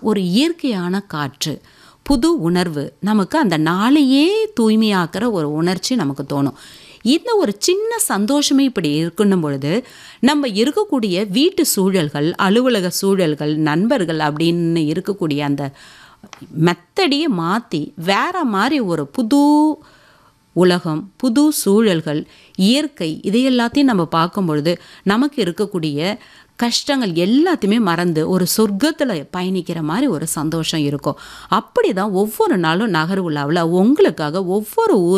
ஒரு இயற்கையான காற்று புது உணர்வு நமக்கு அந்த நாளையே தூய்மையாக்குற ஒரு உணர்ச்சி நமக்கு தோணும் இந்த ஒரு சின்ன சந்தோஷமே இப்படி இருக்கணும் பொழுது நம்ம இருக்கக்கூடிய வீட்டு சூழல்கள் அலுவலக சூழல்கள் நண்பர்கள் அப்படின்னு இருக்கக்கூடிய அந்த மெத்தடியை மாற்றி வேற மாதிரி ஒரு புது உலகம் புது சூழல்கள் இயற்கை இது எல்லாத்தையும் நம்ம பார்க்கும் பொழுது நமக்கு இருக்கக்கூடிய கஷ்டங்கள் எல்லாத்தையுமே மறந்து ஒரு சொர்க்கத்தில் பயணிக்கிற மாதிரி ஒரு சந்தோஷம் இருக்கும் அப்படி தான் ஒவ்வொரு நாளும் நகர் உலாவில் உங்களுக்காக ஒவ்வொரு ஊர்